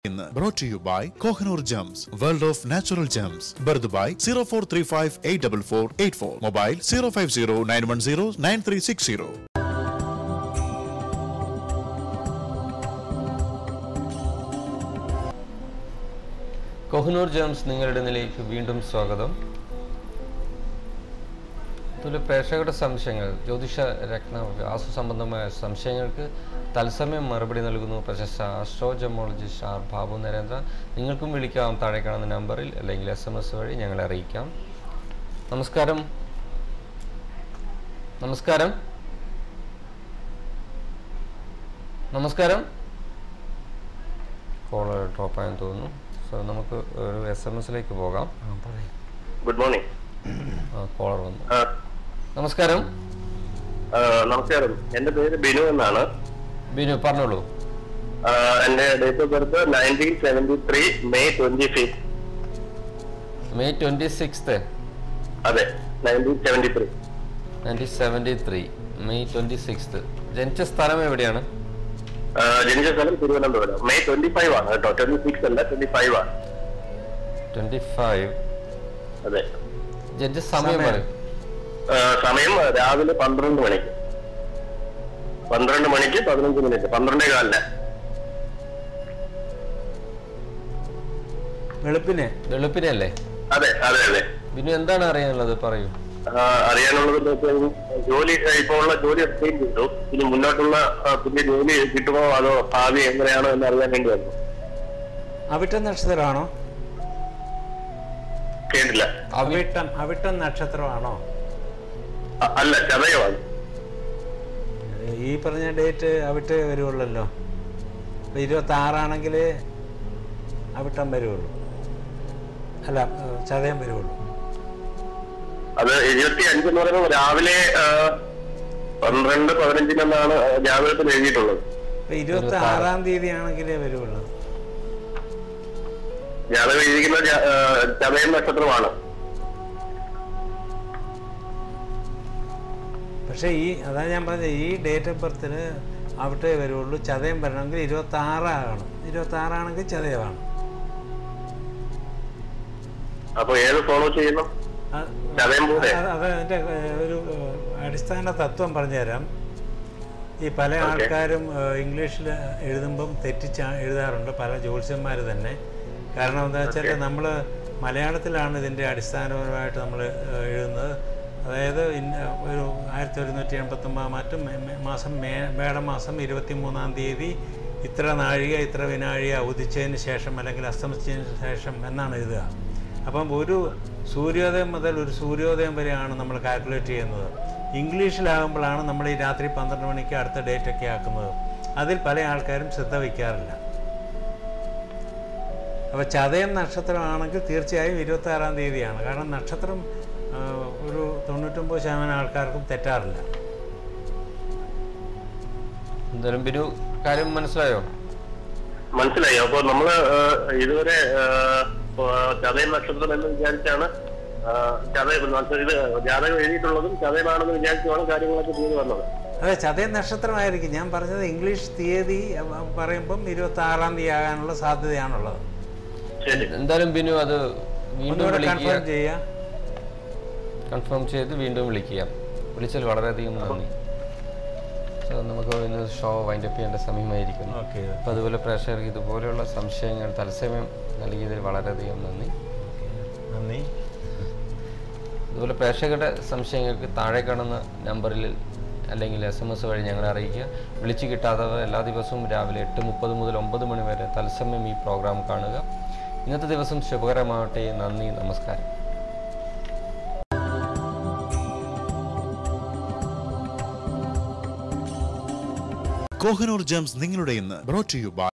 ഇന്ന് brought to you by Kohinoor gems world of natural gems ബർദ് by zero four three five eight double four eight four mobile zero five zero nine one zero nine three six zero Kohinoor gems നിങ്ങളുടെ നിലയ്ക്ക് വീണ്ടും സ്വാഗതം അതുപോലെ പ്രേക്ഷകരുടെ സംശയങ്ങൾ ജ്യോതിഷ രത്ന വാസ്തു സംബന്ധമായ സംശയങ്ങൾക്ക് തത്സമയം മറുപടി നൽകുന്നു പ്രശസ്ത ആസ്ട്രോജമോളജിസ്റ്റ് ആർ ബാബു നരേന്ദ്ര നിങ്ങൾക്കും വിളിക്കാം താഴെ കാണുന്ന നമ്പറിൽ അല്ലെങ്കിൽ എസ് എം എസ് വഴി ഞങ്ങളെ അറിയിക്കാം നമസ്കാരം നമസ്കാരം നമസ്കാരം കോൾ ഡ്രോപ്പ് ആയെന്ന് തോന്നുന്നു സോ നമുക്ക് ഒരു എസ് എം എസിലേക്ക് പോകാം ഗുഡ് മോർണിംഗ് കോളർ വന്നു ആ, നമസ്കാരം ആ, നമസ്കാരം എന്റെ പേര് ബിനു എന്നാണ് ബിനു പറഞ്ഞോളൂ ആ, എന്റെ date of birth nineteen seventy three May twenty fifth May twenty sixth അതെ nineteen seventy three nineteen seventy three May twenty sixth ജനിച്ച സ്ഥലം എവിടെയാണ് ജനിച്ച സ്ഥലം തിരുവനന്തപുരം മെയ് ട്വന്റി ഫൈവ് ആണ് കേട്ടോ ട്വന്റി സിക്സ് അല്ല ട്വന്റി ഫൈവ് ആണ് ട്വൻറ്റി ഫൈവ് അതെ ജനിച്ച സമയം പറയും ആ, സമയം രാവിലെ പന്ത്രണ്ട് മണിക്ക് പന്ത്രണ്ട് മണിക്ക് പതിനഞ്ച് മിനിറ്റ് പന്ത്രണ്ടേ കാലിന് വെളുപ്പിനെ വെളുപ്പിനെ അല്ലേ അതെ അതെ അതെ ബിനു എന്താണ് അറിയാനുള്ളത് പറയൂ ആ, അറിയാനുള്ളത് എന്ന് വെച്ചാൽ ജോലി ഇപ്പോൾ ഉള്ള ജോലി റിസൈൻ ചെയ്തു ഇനി മുന്നോട്ടുള്ള ആ, പുതിയ ജോലി കിട്ടുമോ അതോ ഭാവി എങ്ങനെയാണോ എന്ന് അറിയാൻ വേണ്ടി വന്നു അവിട്ട നക്ഷത്രമാണോ കേട്ടില്ല അവിട്ടം അവിട്ടം നക്ഷത്രമാണോ അ- അല്ല ചതയമാണ് ഈ പറഞ്ഞ ഡേറ്റ് അവിട്ട് വരുവുള്ളല്ലോ ഇപ്പം ഇരുപത്തി ആറാണെങ്കിൽ അവിട്ടം വരുവുള്ളൂ അല്ല ഏഹ്, ചതയം വരുവുള്ളൂ അത് ഇരുപത്തി അഞ്ചെന്ന് പറയുന്നത് രാവിലെ ആ, പന്ത്രണ്ട് പതിനഞ്ചിനെന്നാണ് ജാതകത്തിൽ എഴുതിയിട്ടുള്ളത് ഇപ്പം ഇരുപത്തി ആറാം തീയതി ആണെങ്കിലേ വരുവുള്ളൂ ജാതകം എഴുതിക്കുന്ന ജാ- ആ, ചതയം നക്ഷത്രമാണ് പക്ഷേ ഈ അതാ ഞാൻ പറഞ്ഞത് ഈ ഡേറ്റ് ഓഫ് ബർത്തിന് അവിട്ടേ വരുള്ളൂ ചതയം വരണമെങ്കിൽ ഇരുപത്തി ആറാകണം ഇരുപത്തി ആറാണെങ്കിൽ ചതയമാണ് അപ്പൊ ഏത് ഫോളോ ചെയ്യണം അത് ചതയം പോലെ അത് അത് അതിൻ്റെ ഏഹ്, ഒരു ഏഹ്, അടിസ്ഥാന തത്വം പറഞ്ഞുതരാം ഈ പല Okay. ആൾക്കാരും ഇംഗ്ലീഷിൽ എഴുതുമ്പം തെറ്റിച്ച് എഴുതാറുണ്ട് പല ജ്യോത്സ്യന്മാർ തന്നെ കാരണം എന്താ വെച്ചാൽ Okay. നമ്മൾ മലയാളത്തിലാണ് ഇതിൻ്റെ അടിസ്ഥാനപരമായിട്ട് നമ്മൾ എഴുതുന്നത് അതായത് ഇന്ന ഒരു ആയിരത്തി ഒരുന്നൂറ്റി എൺപത്തൊമ്പത് മറ്റും മേ- മേ- മാസം മേ മേടമാസം ഇരുപത്തി മൂന്നാം തീയതി ഇത്ര നാഴിക ഇത്ര വിനാഴിക ഉദിച്ചതിന് ശേഷം അല്ലെങ്കിൽ അസ്തമിച്ചതിന് ശേഷം എന്നാണ് എഴുതുക അപ്പം ഒരു സൂര്യോദയം മുതൽ ഒരു സൂര്യോദയം വരെയാണ് നമ്മൾ കാൽക്കുലേറ്റ് ചെയ്യുന്നത് ഇംഗ്ലീഷിലാകുമ്പോഴാണ് നമ്മൾ ഈ രാത്രി പന്ത്രണ്ട് മണിക്ക് അടുത്ത ഡേറ്റ് ഒക്കെ ആക്കുന്നത് അതിൽ പല ആൾക്കാരും ശ്രദ്ധ വയ്ക്കാറില്ല അപ്പോൾ ചതയം നക്ഷത്രമാണെങ്കിൽ തീർച്ചയായും ഇരുപത്തി ആറാം തീയതിയാണ് കാരണം നക്ഷത്രം ആ, ഒരു തൊണ്ണൂറ്റൊമ്പത് ശതമാനം ആൾക്കാർക്കും തെറ്റാറില്ല എന്തായാലും ബിനു കാര്യം മനസ്സിലായോ മനസ്സിലായി അപ്പൊ നമ്മള് ആ, ഇതുവരെ ആ, ആ, ചതയം നക്ഷത്രം എന്ന് വിചാരിച്ചാണ് ആ, ചതയം എന്ന് വെച്ചാൽ ഇത് ജാതകം എഴുതിയിട്ടുള്ളതും ചതയമാണെന്ന് വിചാരിച്ചുമാണ് കാര്യങ്ങളൊക്കെ ചെയ്തു വന്നത് അതെ ചതയം നക്ഷത്രമായിരിക്കും ഞാൻ പറഞ്ഞത് ഇംഗ്ലീഷ് തീയതി അഹ്, പറയുമ്പം ഇരുപത്തി ആറാം തീയതി ആകാനുള്ള സാധ്യതയാണുള്ളത് ശരി എന്തായാലും ബിനു അത് വീണ്ടും ഒന്നുകൂടെ വിളിക്കുക കൺഫേം ചെയ്യുക കൺഫേം ചെയ്ത് വീണ്ടും വിളിക്കുക വിളിച്ചാൽ വളരെയധികം നന്ദി സോ നമുക്ക് ഇന്ന് ഷോ വൈൻഡ് അപ്പ് ചെയ്യേണ്ട സമയമായിരിക്കുന്നു ഓക്കെ അപ്പോൾ അതുപോലെ പ്രേക്ഷകർക്ക് ഇതുപോലെയുള്ള സംശയങ്ങൾ തത്സമയം നൽകിയതിൽ വളരെയധികം നന്ദി നന്ദി അതുപോലെ പ്രേക്ഷകരുടെ സംശയങ്ങൾക്ക് താഴെ കാണുന്ന നമ്പറിൽ അല്ലെങ്കിൽ എസ് എം എസ് വഴി ഞങ്ങളെ അറിയിക്കുക വിളിച്ചു കിട്ടാത്തവർ എല്ലാ ദിവസവും രാവിലെ എട്ട് മുപ്പത് മുതൽ ഒമ്പത് മണി വരെ തത്സമയം ഈ പ്രോഗ്രാം കാണുക ഇന്നത്തെ ദിവസം ശുഭകരമാവട്ടെ നന്ദി നമസ്കാരം കോഹനൂർ ജംസ് നിങ്ങളുടെ ഇന്ന് brought to you by